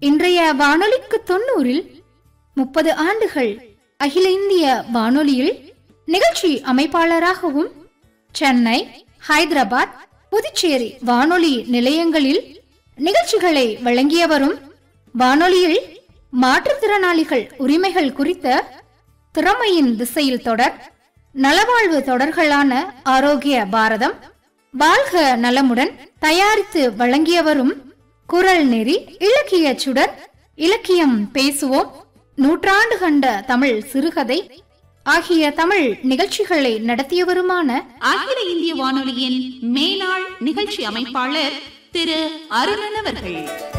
இன்றைய வானொலிக்கு தொண்ணூறில் முப்பது ஆண்டுகள் அகில இந்திய வானொலியில் நிகழ்ச்சி அமைப்பாளராகவும் சென்னை ஹைதராபாத் புதுச்சேரி வானொலி நிலையங்களில் நிகழ்ச்சிகளை வழங்கியவரும் வானொலியில் மாற்றுத்திறனாளிகள் உரிமைகள் குறித்த திறமையின் திசையில் தொடர் நலவாழ்வு தொடர்களான ஆரோக்கிய பாரதம் வாழ்க நலமுடன் தயாரித்து வழங்கியவரும் குரல் நெறி இலக்கிய சுடர் இலக்கியம் பேசுவோம் நூற்றாண்டு கண்ட தமிழ் சிறுகதை ஆகிய தமிழ் நிகழ்ச்சிகளை நடத்தியவருமான அகில இந்திய வானொலியின் மேலாள் நிகழ்ச்சி அமைப்பாளர் திரு அருணன் அவர்கள்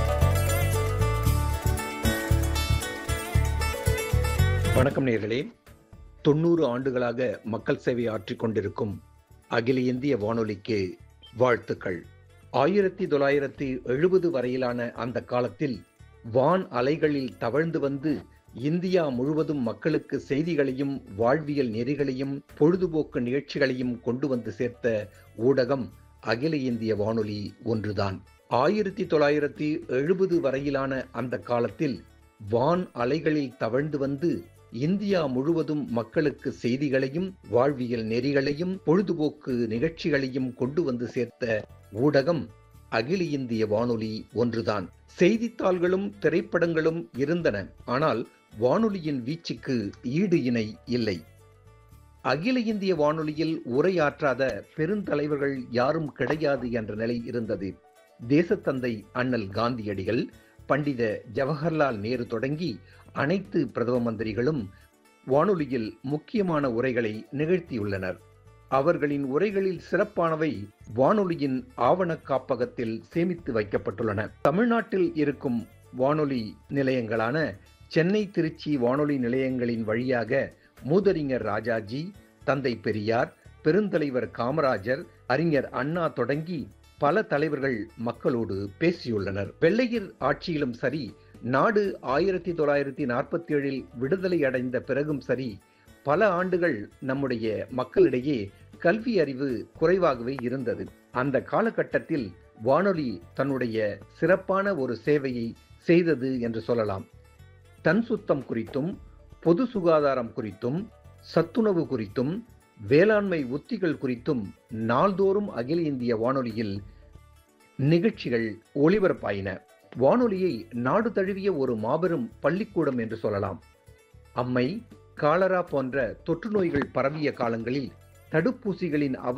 வணக்கம் நேர்களே தொண்ணூறு ஆண்டுகளாக மக்கள் சேவை ஆற்றிக் கொண்டிருக்கும் அகில இந்திய வானொலிக்கு வாழ்த்துக்கள் ஆயிரத்தி தொள்ளாயிரத்தி எழுபது வரையிலான அந்த காலத்தில் வான் அலைகளில் தவழ்ந்து வந்து இந்தியா முழுவதும் மக்களுக்கு செய்திகளையும் வாழ்வியல் நெறிகளையும் பொழுதுபோக்கு நிகழ்ச்சிகளையும் கொண்டு வந்து சேர்த்த ஊடகம் அகில இந்திய வானொலி ஒன்றுதான் ஆயிரத்தி தொள்ளாயிரத்தி எழுபது வரையிலான அந்த காலத்தில் வான் அலைகளில் தவழ்ந்து வந்து இந்தியா முழுவதும் மக்களுக்கு செய்திகளையும் வாழ்வியல் நெறிகளையும் பொழுதுபோக்கு நிகழ்ச்சிகளையும் கொண்டு வந்து சேர்த்த ஊடகம் அகில இந்திய வானொலி ஒன்றுதான் செய்தித்தாள்களும் திரைப்படங்களும் இருந்தன ஆனால் வானொலியின் வீச்சுக்கு ஈடு இணை இல்லை அகில இந்திய வானொலியில் உரையாற்றாத பெருந்தலைவர்கள் யாரும் கிடையாது என்ற நிலை இருந்தது தேசத்தந்தை அண்ணல் காந்தியடிகள் பண்டித ஜவஹர்லால் நேரு தொடங்கி அனைத்து பிரதம மந்திரிகளும் வானொலியில் முக்கியமான உரைகளை நிகழ்த்தியுள்ளனர் அவர்களின் உரைகளில் சிறப்பானவை வானொலியின் ஆவண காப்பகத்தில் சேமித்து வைக்கப்பட்டுள்ளன தமிழ்நாட்டில் இருக்கும் வானொலி நிலையங்களான சென்னை திருச்சி வானொலி நிலையங்களின் வழியாக மூதறிஞர் ராஜாஜி தந்தை பெரியார் பெருந்தலைவர் காமராஜர் அறிஞர் அண்ணா தொடங்கி பல தலைவர்கள் மக்களோடு பேசியுள்ளனர் வெள்ளையர் ஆட்சியிலும் சரி நாடு ஆயிரத்தி தொள்ளாயிரத்தி நாற்பத்தி ஏழில் விடுதலை அடைந்த பிறகும் சரி பல ஆண்டுகள் நம்முடைய மக்களிடையே கல்வி அறிவு குறைவாகவே இருந்தது அந்த காலகட்டத்தில் வானொலி தன்னுடைய சிறப்பான ஒரு சேவையை செய்தது என்று சொல்லலாம் தன் சுத்தம் குறித்தும் பொது சுகாதாரம் குறித்தும் சத்துணவு குறித்தும் வேளாண்மை உத்திகள் குறித்தும் நாள்தோறும் அகில இந்திய வானொலியில் நிகழ்ச்சிகள் ஒளிபரப்பாயின வானொலியை நாடு தழுவிய ஒரு மாபெரும் பள்ளிக்கூடம் என்று சொல்லலாம் அம்மை காலரா போன்ற தொற்று நோய்கள் பரவிய காலங்களில் தடுப்பூசிகளின் அவ